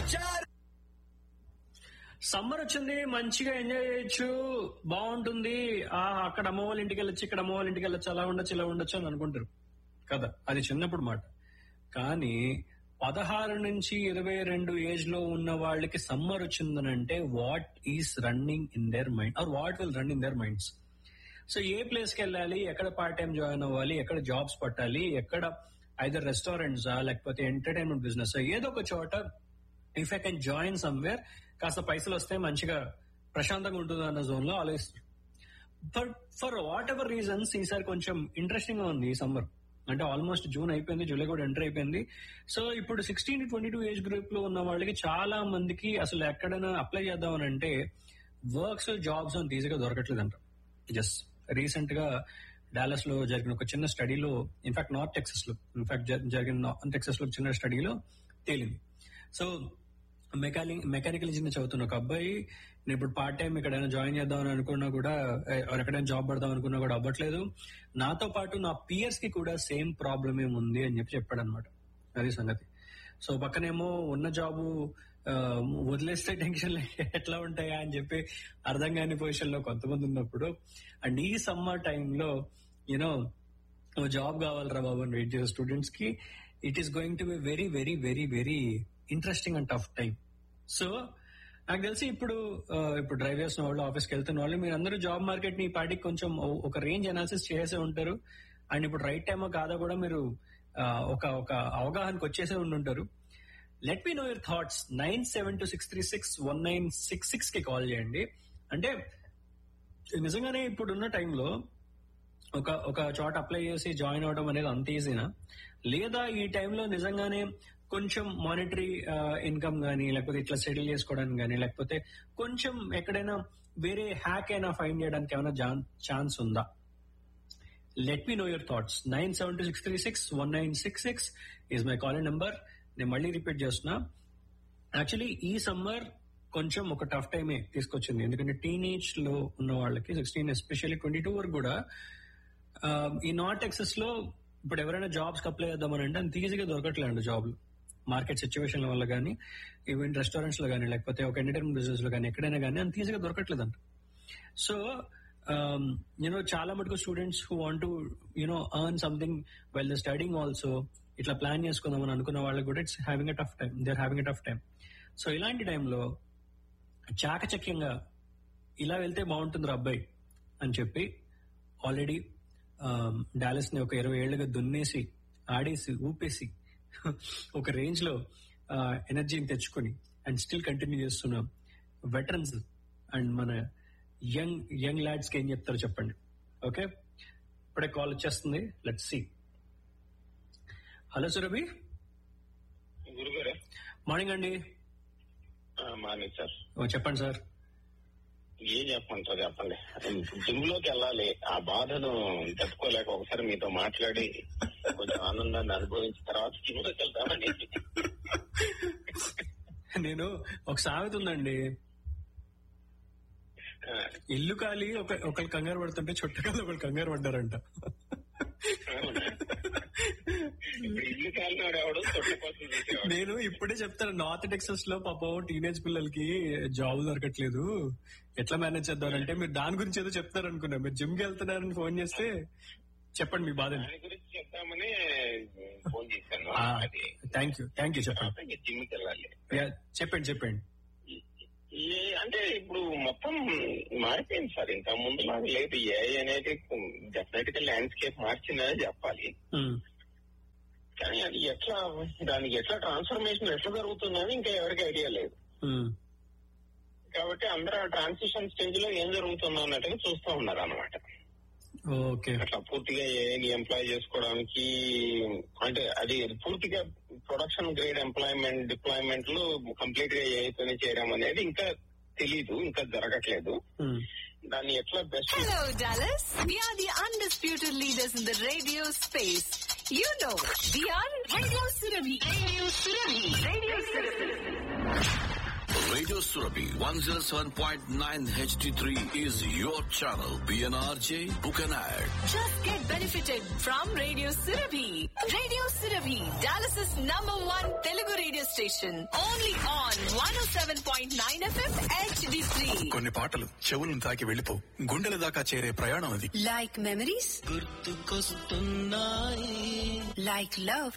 Summer వచ్చింది మంచిగా enjoy చేయొచ్చు బాగుంటుంది ఆ అక్కడ అమ్మ వాళ్ళ ఇంటికి వెళ్ళొచ్చు ఇక్కడ అమ్మ వాళ్ళ ఇంటికి వెళ్ళొచ్చు అలా ఉండొచ్చు ఇలా ఉండొచ్చు అని అనుకుంటారు కదా అది చిన్నప్పుడు మాట కానీ పదహారు నుంచి ఇరవై రెండు ఏజ్ లో ఉన్న వాళ్ళకి సమ్మర్ వచ్చిందనంటే what is running in their mind or what will run in their minds so a place కి వెళ్ళాలి ఎక్కడ పార్ట్ టైం జాయిన్ అవ్వాలి ఎక్కడ జాబ్స్ పట్టాలి ఎక్కడ ఐదర్ రెస్టారెంట్సా లేకపోతే ఎంటర్టైన్మెంట్ బిజినెస్ ఏదో ఒక చోట if I can join somewhere కాస్త పైసలు వస్తే మంచిగా ప్రశాంతంగా ఉంటుంది అన్న జోన్ లో ఆలోచిస్తారు but for whatever reasons ఈసారి కొంచెం ఇంట్రెస్టింగ్ గా ఉంది ఈ సమ్మర్ అంటే ఆల్మోస్ట్ జూన్ అయిపోయింది జూలై కూడా ఎంటర్ అయిపోయింది సో ఇప్పుడు sixteen twenty two age group లో ఉన్న వాళ్ళకి చాలా మందికి అసలు ఎక్కడైనా అప్లై చేద్దామని అంటే వర్క్స్ జాబ్స్ అని ఈజీగా దొరకట్లేదంట జస్ట్ రీసెంట్ గా డాలస్ లో జరిగిన ఒక చిన్న స్టడీలో ఇన్ఫాక్ట్ నార్త్ టెక్సస్ లో ఇన్ఫాక్ట్ జరిగిన నార్త్ టెక్సస్ లో చిన్న స్టడీలో తేలింది సో మెకానిక్ మెకానికల్ ఇంజనీర్ చదువుతున్న ఒక అబ్బాయి నేను ఇప్పుడు పార్ట్ టైం ఎక్కడైనా జాయిన్ చేద్దామని అనుకున్నా కూడా ఏ, ఎక్కడైనా జాబ్ పడదాం అనుకున్నా కూడా అవ్వట్లేదు నాతో పాటు నా పియర్స్ కి కూడా సేమ్ ప్రాబ్లం ఏముంది అని చెప్పి చెప్పాడు అనమాట అది సంగతి సో పక్కనేమో ఉన్న జాబు ఆ, వదిలేస్తే టెన్షన్ ఎట్లా ఉంటాయా అని చెప్పి అర్థం కాని పొజిషన్ లో కొంతమంది ఉన్నప్పుడు అండ్ ఈ సమ్మర్ టైంలో యూనో జాబ్ కావాలరా బాబు అని వెయిట్ చేసే స్టూడెంట్స్ కి it is going to be very very very very interesting and tough time so నాకు తెలిసి ఇప్పుడు ఆ, ఇప్పుడు డ్రైవ్ చేస్తున్న వాళ్ళు ఆఫీస్కి వెళ్తున్న వాళ్ళు మీరు అందరూ జాబ్ మార్కెట్ ని ఈ పార్టీకి కొంచెం ఓ- ఒక రేంజ్ అనాలిసిస్ చేసే ఉంటారు అండ్ ఇప్పుడు రైట్ టైమో కాదా కూడా మీరు ఆ, ఒక ఒక అవగాహనకు వచ్చేసే ఉండుంటారు let me know your thoughts nine seven two six three six one nine six six కి కాల్ చేయండి అంటే నిజంగానే ఇప్పుడున్న టైంలో ఒక ఒక చోట అప్లై చేసి జాయిన్ అవడం అనేది అంత ఈజీనా లేదా ఈ టైంలో నిజంగానే కొంచెం మానిటరీ ఇన్కమ్ గానీ లేకపోతే ఇట్లా సెటిల్ చేసుకోవడానికి గానీ లేకపోతే కొంచెం ఎక్కడైనా వేరే హ్యాక్ అయినా ఫైండ్ చేయడానికి ఏమైనా ఛాన్స్ ఉందా let me know your thoughts nine seven two six three six one nine six six is my calling number నేను మళ్ళీ రిపీట్ చేస్తున్నా యాక్చువల్లీ ఈ సమ్మర్ కొంచెం ఒక టఫ్ టైమే తీసుకొచ్చింది ఎందుకంటే టీనేజ్ లో ఉన్న వాళ్ళకి సిక్స్టీన్ ఎస్పెషల్లీ ట్వంటీ టూ వరకు కూడా ఆ, ఈ నార్త్ టెక్సస్ లో ఇప్పుడు ఎవరైనా జాబ్స్ అప్లై చేద్దామని అంటే అంత ఈజీగా దొరకట్లేదు జాబ్లు మార్కెట్ సిచ్యువేషన్ వల్ల కానీ ఈవెన్ రెస్టారెంట్స్ లో కానీ లేకపోతే ఒక ఎంటర్టైన్మెంట్ బిజినెస్ లో కానీ ఎక్కడైనా కానీ అంత ఈజీగా దొరకట్లేదంట సో యూనో చాలా మటుకు students who want to you know earn something well the studying also ఇట్లా ప్లాన్ చేసుకుందామని అనుకున్న వాళ్ళకి కూడా it's having a tough time they are having a tough time so ఇలాంటి టైంలో చాకచక్యంగా ఇలా వెళ్తే బాగుంటుంది అబ్బాయి అని చెప్పి ఆల్రెడీ డాలస్ ని ఒక ఇరవై ఏళ్లుగా దున్నేసి ఆడేసి ఊపేసి ఒక రేంజ్ లో ఎనర్జీని తెచ్చుకొని అండ్ స్టిల్ కంటిన్యూ చేస్తున్న వెటరన్స్ అండ్ మన యంగ్ యంగ్ లాడ్స్ కి ఏం చెప్తారో చెప్పండి ఓకే ఇప్పుడే కాల్ వచ్చేస్తుంది లెట్ సి హలో సురభి గురుగారు మార్నింగ్ అండి మార్నింగ్ సార్ ఓ, చెప్పండి సార్ ఏం చెప్పమంటారు చెప్పండి జిమ్ లోకి వెళ్ళాలి ఆ బాధను తట్టుకోలేక ఒకసారి మీతో మాట్లాడి కొంచెం ఆనందాన్ని అనుభవించిన తర్వాత జిమ్ లోకి వెళ్తామని నేను ఒక సామెత ఉందండి ఆ, ఇల్లు కాలి ఒక ఒకళ్ళు కంగారు పడుతుంటే చుట్టకాలు ఒకళ్ళు కంగారు పడ్డారంట అవునా? ఇప్పుడు ఇల్లు కాలినాడు ఎవడు తొట్ట కోసం చూసేవాడు నేను ఇప్పుడే చెప్తాను నార్త్ టెక్సస్ లో పాపం టీనేజ్ పిల్లలకి జాబ్ దొరకట్లేదు ఎట్లా మేనేజ్ చేద్దామంటే మీరు దాని గురించి ఏదో చెప్తారు అనుకున్నా మీరు జిమ్ కి వెళ్తున్నారని ఫోన్ చేస్తే చెప్పండి మీ బాధ దాని గురించి చెప్తామని ఫోన్ చేశాను ఆ, అది థ్యాంక్ యూ థ్యాంక్ యూ చెప్పండి తర్వాత జిమ్ కి వెళ్ళాలి యా, చెప్పండి చెప్పండి ఏ- అంటే ఇప్పుడు మొత్తం మారిపోయింది సార్ ఇంకా ముందు లాగా లేదు ఏ అనేది డెఫినెట్ గా ల్యాండ్స్కేప్ మార్చిందని చెప్పాలి ఉమ్, కానీ అది ఎట్లా దానికి ఎట్లా ట్రాన్స్ఫర్మేషన్ ఎట్లా జరుగుతుందని ఇంకా ఎవరికి ఐడియా లేదు ఉమ్, కాబట్టి అందరూ ఆ ట్రాన్సిషన్ స్టేజ్ లో ఏం జరుగుతుందో అన్నట్టుగా చూస్తూ ఉన్నారు అనమాట ఓకే అట్లా పూర్తిగా ఏఐని ఎంప్లాయ్ చేసుకోవడానికి అంటే అది పూర్తిగా ప్రొడక్షన్ గ్రేడ్ ఎంప్లాయ్మెంట్ డిప్లాయ్మెంట్ లో కంప్లీట్ గా ఏఐతోనే చేయడం అనేది ఇంకా తెలీదు ఇంకా జరగట్లేదు ఉమ్, దాన్ని ఎట్లా best Hello, Dallas. We are the undisputed leaders in the radio space. You know, we are Radio Surabhi. Radio Surabhi. Radio Surabhi. Radio Surabhi 107.9 HD3 is your channel. PNRJ, book an ad. Just get benefited from Radio Surabhi. Radio Surabhi, Dallas's number one Telugu radio station. Only on 107.9 FM HD3. కొన్ని పాటలు చెవులను తాకి వెళ్ళిపో గుండెల దాకా చేరే ప్రయాణం అది Like memories? Like love?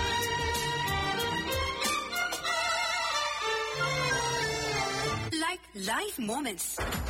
Like life moments.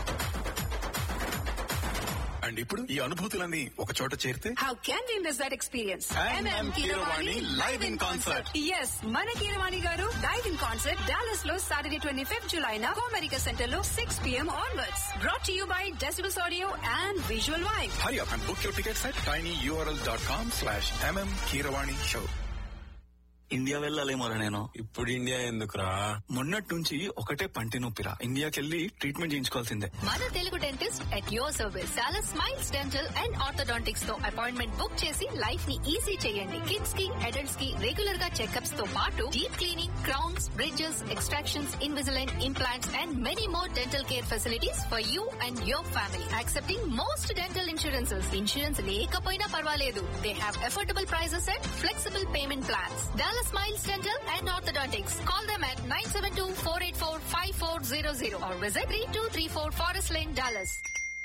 And ఇప్పుడు ఈ అనుభూతులన్నీ ఒక చోట చేరితే How can we miss that experience? MM Keeravani live in concert. Yes, మన Keeravani garu live in concert Dallas లో సాటర్డే ట్వంటీ ఫిఫ్త్ జులై నా అమెరికా సెంటర్ లో six PM onwards brought you by decibels audio and visual wife hurry up and book your tickets at tiny URL dot com slash MM Keeravani show India వెళ్ళాలేమోరా నేను ఇప్పుడు India ఎందుకురా మొన్నటి నుంచి ఒకటే పంటి నొప్పిరా ఇండియాకెళ్ళి ట్రీట్మెంట్ చేయించుకోవాల్సిందే మన Telugu dentist at your service చాలా స్మైల్స్ డెంటల్ అండ్ ఆర్థోడాంటిక్స్ తో అపాయింట్మెంట్ బుక్ చేసి లైఫ్ ని ఈజీ చేయండి కిడ్స్ కి అడల్ట్స్ కి రెగ్యులర్ గా చెకప్స్ తో పాటు deep cleaning crowns bridges extractions Invisalign implants and many more dental care facilities for you and your family accepting most dental insurances insurance లేకపోయినా పర్వాలేదు they have affordable prices and flexible payment plans dollar smiles dental and orthodontics call them at nine seven two four eight four five four zero zero or visit three two three four forest lane Dallas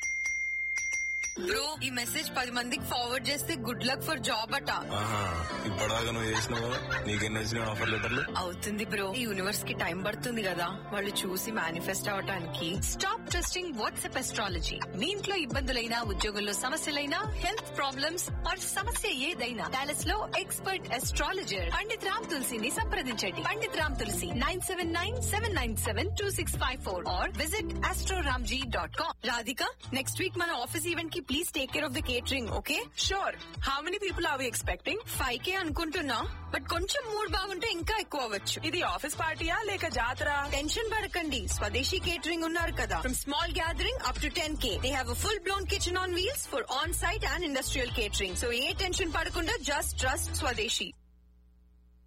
bro ఈ message పది మందికి forward చేస్తే good luck for job అట ఆహా ఇప్పటిదాకా నువ్వు చేసినావు కదా నీకెన్ని వచ్చినాయి ఆఫర్ లెటర్లు అవుతుంది బ్రో ఈ యూనివర్స్ కి టైం పడుతుంది కదా వాళ్ళు చూసి మేనిఫెస్ట్ అవటానికి స్టాప్ ట్రస్టింగ్ వాట్సాప్ ఎస్ట్రాలజీ మీ ఇంట్లో ఇబ్బందులైనా ఉద్యోగంలో సమస్యలైనా హెల్త్ ప్రాబ్లమ్స్ ఆర్ సమస్య ఏదైనా డాలస్ లో ఎక్స్పర్ట్ ఎస్ట్రాలజర్ పండిత్ రామ్ తులసిని సంప్రదించండి Pandit Ram Tulasi nine seven nine seven nine seven two six five four or visit astroramji dot com Radhika next week మన ఆఫీస్ ఈవెంట్ కి please take care of the catering okay sure how many people are we expecting five K అనుకుంటున్నా but కొంచెం mood బాగుంటే ఇంకా ఎక్కువ అవ్వచ్చు ఇది office పార్టీయా లేక జాతర టెన్షన్ పడకండి స్వదేశీ కేటరింగ్ ఉన్నారు కదా from small gathering up to ten K they have full blown kitchen on wheels for on site and industrial catering so ఏ టెన్షన్ పడకుండా జస్ట్ ట్రస్ట్ స్వదేశీ